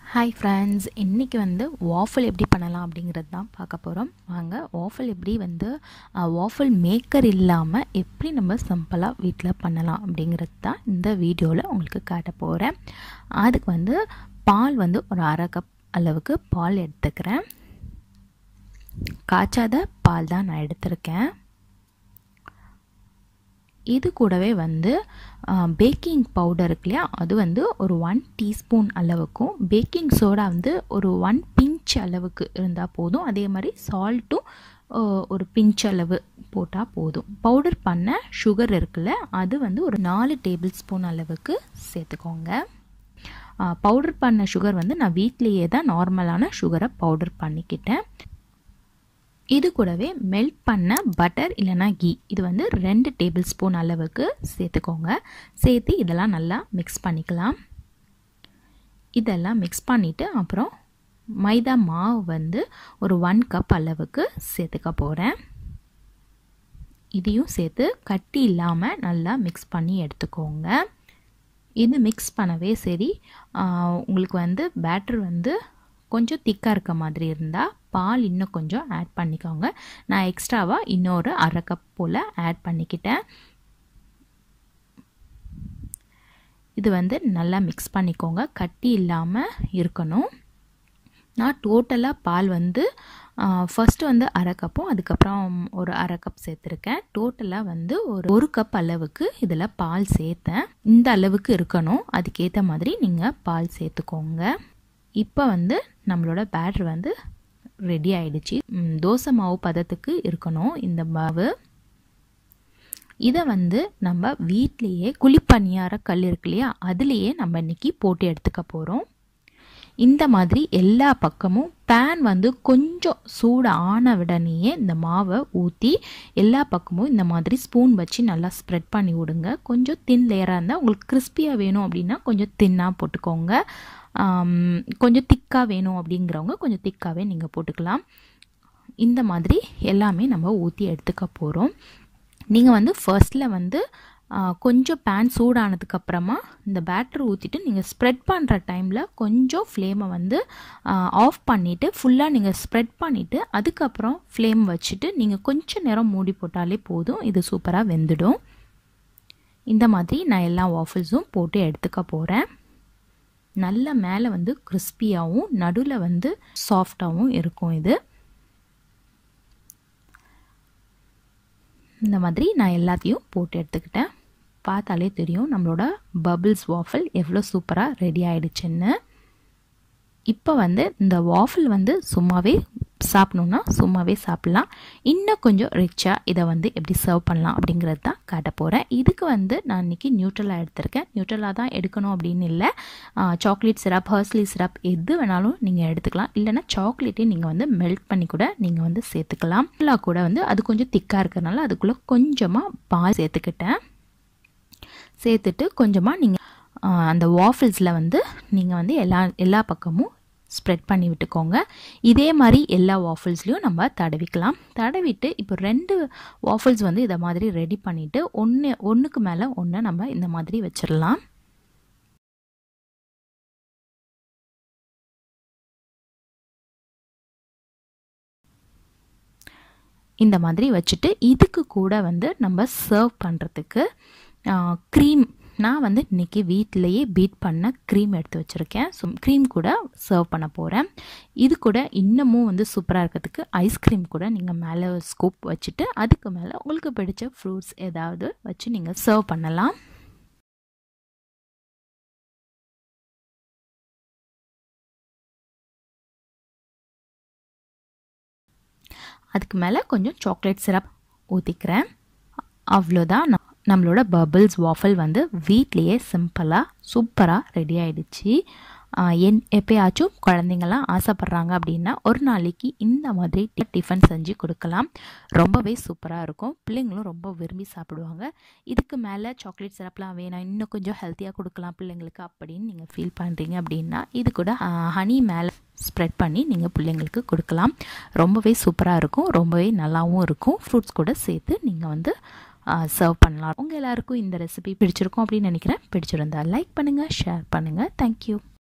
hi friends இன்றைக்கி வந்து வாஃபல் எப்படி பண்ணலாம் அப்படிங்கிறது தான் பார்க்க போகிறோம் வாங்க வாஃபல் எப்படி வந்து வாஃபல் மேக்கர் இல்லாமல் எப்படி நம்ம சிம்பிளாக வீட்டில் பண்ணலாம் அப்படிங்கிறது தான் இந்த வீடியோவில் உங்களுக்கு காட்ட போகிறேன் அதுக்கு வந்து பால் வந்து ஒரு அரை கப் அளவுக்கு பால் எடுத்துக்கிறேன் காய்ச்சாத பால் தான் நான் எடுத்திருக்கேன் இது கூடவே வந்து பேக்கிங் பவுடர் இருக்கு இல்லையா அது வந்து ஒரு ஒன் டீஸ்பூன் அளவுக்கும் பேக்கிங் சோடா வந்து ஒரு ஒன் பிஞ்ச் அளவுக்கு இருந்தால் போதும் அதே மாதிரி சால்ட்டும் ஒரு பிஞ்ச் அளவு போட்டால் போதும் பவுடர் பண்ண சுகர் இருக்குல்ல அது வந்து ஒரு நாலு டேபிள் ஸ்பூன் அளவுக்கு சேர்த்துக்கோங்க பவுடர் பண்ண சுகர் வந்து நான் வீட்லேயே தான் நார்மலான சுகரை பவுடர் பண்ணிக்கிட்டேன் இது கூடவே மெல்ட் பண்ண பட்டர் இல்லைனா கீ இது வந்து ரெண்டு டேபிள் ஸ்பூன் அளவுக்கு சேர்த்துக்கோங்க சேர்த்து இதெல்லாம் நல்லா மிக்ஸ் பண்ணிக்கலாம் இதெல்லாம் மிக்ஸ் பண்ணிவிட்டு அப்புறம் மைதா மாவு வந்து ஒரு ஒன் கப் அளவுக்கு சேர்த்துக்க போகிறேன் இதையும் சேர்த்து கட்டி இல்லாமல் நல்லா மிக்ஸ் பண்ணி எடுத்துக்கோங்க இது மிக்ஸ் பண்ணவே சரி உங்களுக்கு வந்து பேட்டர் வந்து கொஞ்சம் திக்காக இருக்க மாதிரி இருந்தால் பால் இன்னும் கொஞ்சம் ஆட் பண்ணிக்கோங்க நான் எக்ஸ்ட்ராவாக இன்னொரு அரை கப் போல் ஆட் பண்ணிக்கிட்டேன் இது வந்து நல்லா மிக்ஸ் பண்ணிக்கோங்க கட்டி இல்லாமல் இருக்கணும் நான் டோட்டலாக பால் வந்து ஃபஸ்ட்டு வந்து அரை கப்பும் அதுக்கப்புறம் ஒரு அரை கப் சேர்த்துருக்கேன் டோட்டலாக வந்து ஒரு ஒரு கப் அளவுக்கு இதில் பால் சேர்த்தேன் இந்த அளவுக்கு இருக்கணும் அதுக்கேற்ற மாதிரி நீங்கள் பால் சேர்த்துக்கோங்க இப்போ வந்து நம்மளோட பேட்டர் வந்து ரெடி ஆயிடுச்சு தோசை மாவு பதத்துக்கு இருக்கணும் இந்த மாவு இதை வந்து நம்ம வீட்லேயே குழிப்பணியார கல் இருக்கு இல்லையா அதுலேயே நம்ம இன்னைக்கு போட்டு எடுத்துக்க போகிறோம் இந்த மாதிரி எல்லா பக்கமும் பேன் வந்து கொஞ்சம் சூடு ஆன உடனேயே இந்த மாவை ஊற்றி எல்லா பக்கமும் இந்த மாதிரி ஸ்பூன் வச்சு நல்லா ஸ்ப்ரெட் பண்ணி விடுங்க கொஞ்சம் தின் லேயராக இருந்தால் உங்களுக்கு கிறிஸ்பியாக வேணும் அப்படின்னா கொஞ்சம் தின்னாக போட்டுக்கோங்க கொஞ்சம் திக்காக வேணும் அப்படிங்கிறவங்க கொஞ்சம் திக்காகவே நீங்கள் போட்டுக்கலாம் இந்த மாதிரி எல்லாமே நம்ம ஊற்றி எடுத்துக்க போகிறோம் நீங்கள் வந்து ஃபர்ஸ்டில் வந்து கொஞ்சம் பேன் சூடானதுக்கப்புறமா இந்த பேட்டர் ஊற்றிட்டு நீங்கள் ஸ்ப்ரெட் பண்ணுற டைமில் கொஞ்சம் ஃப்ளேமை வந்து ஆஃப் பண்ணிவிட்டு ஃபுல்லாக நீங்கள் ஸ்ப்ரெட் பண்ணிவிட்டு அதுக்கப்புறம் ஃப்ளேம் வச்சுட்டு நீங்கள் கொஞ்சம் நேரம் மூடி போட்டாலே போதும் இது சூப்பராக வெந்துடும் இந்த மாதிரி நான் எல்லா வாஃபிள்ஸும் போட்டு எடுத்துக்க போகிறேன் நல்ல மேலே வந்து கிறிஸ்பியாகவும் நடுவில் வந்து சாஃப்டாகவும் இருக்கும் இது இந்த மாதிரி நான் எல்லாத்தையும் போட்டு எடுத்துக்கிட்டேன் பார்த்தாலே தெரியும் நம்மளோட பபிள்ஸ் வாஃபிள் எவ்வளோ சூப்பராக ரெடி ஆகிடுச்சுன்னு இப்போ வந்து இந்த வாஃபிள் வந்து சும்மாவே சாப்பிட்ணுன்னா சும்மாவே சாப்பிட்லாம் இன்னும் கொஞ்சம் ரிச்சாக இதை வந்து எப்படி சர்வ் பண்ணலாம் அப்படிங்கிறது தான் காட்ட போகிறேன் இதுக்கு வந்து நான் இன்றைக்கி நியூட்ரலாக எடுத்திருக்கேன் நியூட்ரலாக தான் எடுக்கணும் அப்படின்னு இல்லை சாக்லேட் சிரப் ஹர்ஸ்லி சிரப் எது வேணாலும் நீங்கள் எடுத்துக்கலாம் இல்லைனா சாக்லேட்டே நீங்கள் வந்து மெல்ட் பண்ணி கூட நீங்கள் வந்து சேர்த்துக்கலாம் இல்லை கூட வந்து அது கொஞ்சம் திக்காக இருக்கிறனால அதுக்குள்ளே கொஞ்சமாக பால் சேர்த்துக்கிட்டேன் சேர்த்துட்டு கொஞ்சமாக நீங்கள் அந்த வாஃபிள்ஸில் வந்து நீங்கள் வந்து எல்லா எல்லா பக்கமும் ஸ்ப்ரெட் பண்ணி விட்டுக்கோங்க இதே மாதிரி எல்லா வாஃபிள்ஸ்லையும் நம்ம தடவிக்கலாம் தடவிட்டு இப்போ ரெண்டு வாஃபிள்ஸ் வந்து இதை மாதிரி ரெடி பண்ணிவிட்டு ஒன்று ஒன்றுக்கு மேலே ஒன்று நம்ம இந்த மாதிரி வச்சிடலாம் இந்த மாதிரி வச்சுட்டு இதுக்கு கூட வந்து நம்ம சர்வ் பண்ணுறதுக்கு க்ரீம் நான் வந்து இன்றைக்கி வீட்டிலையே பீட் பண்ண க்ரீம் எடுத்து வச்சுருக்கேன் ஸோ க்ரீம் கூட சர்வ் பண்ண போகிறேன் இது கூட இன்னமும் வந்து சூப்பராக இருக்கிறதுக்கு ஐஸ்கிரீம் கூட நீங்கள் மேலே ஸ்கூப் வச்சுட்டு அதுக்கு மேலே உங்களுக்கு பிடிச்ச ஃப்ரூட்ஸ் ஏதாவது வச்சு நீங்கள் சர்வ் பண்ணலாம் அதுக்கு மேலே கொஞ்சம் சாக்லேட் சிரப் ஊற்றிக்கிறேன் அவ்வளோதான் நான் நம்மளோட பபிள்ஸ் வாஃபல் வந்து வீட்லேயே சிம்பிளாக சூப்பராக ரெடி ஆகிடுச்சு என் எப்பயாச்சும் குழந்தைங்கள்லாம் ஆசைப்பட்றாங்க அப்படின்னா ஒரு நாளைக்கு இந்த மாதிரி டிஃபன் செஞ்சு கொடுக்கலாம் ரொம்பவே சூப்பராக இருக்கும் பிள்ளைங்களும் ரொம்ப விரும்பி சாப்பிடுவாங்க இதுக்கு மேலே சாக்லேட் சிரப்லாம் வேணாம் இன்னும் கொஞ்சம் ஹெல்த்தியாக கொடுக்கலாம் பிள்ளைங்களுக்கு அப்படின்னு நீங்கள் ஃபீல் பண்ணுறீங்க அப்படின்னா இது கூட ஹனி மேலே ஸ்ப்ரெட் பண்ணி நீங்கள் பிள்ளைங்களுக்கு கொடுக்கலாம் ரொம்பவே சூப்பராக இருக்கும் ரொம்பவே நல்லாவும் இருக்கும் ஃப்ரூட்ஸ் கூட சேர்த்து நீங்கள் வந்து சர்வ் பண்ணலாம் உங்கள் எல்லாருக்கும் இந்த ரெசிபி பிடிச்சிருக்கும் அப்படின்னு நினைக்கிறேன் பிடிச்சிருந்தா லைக் பண்ணுங்கள் ஷேர் பண்ணுங்கள் தேங்க்யூ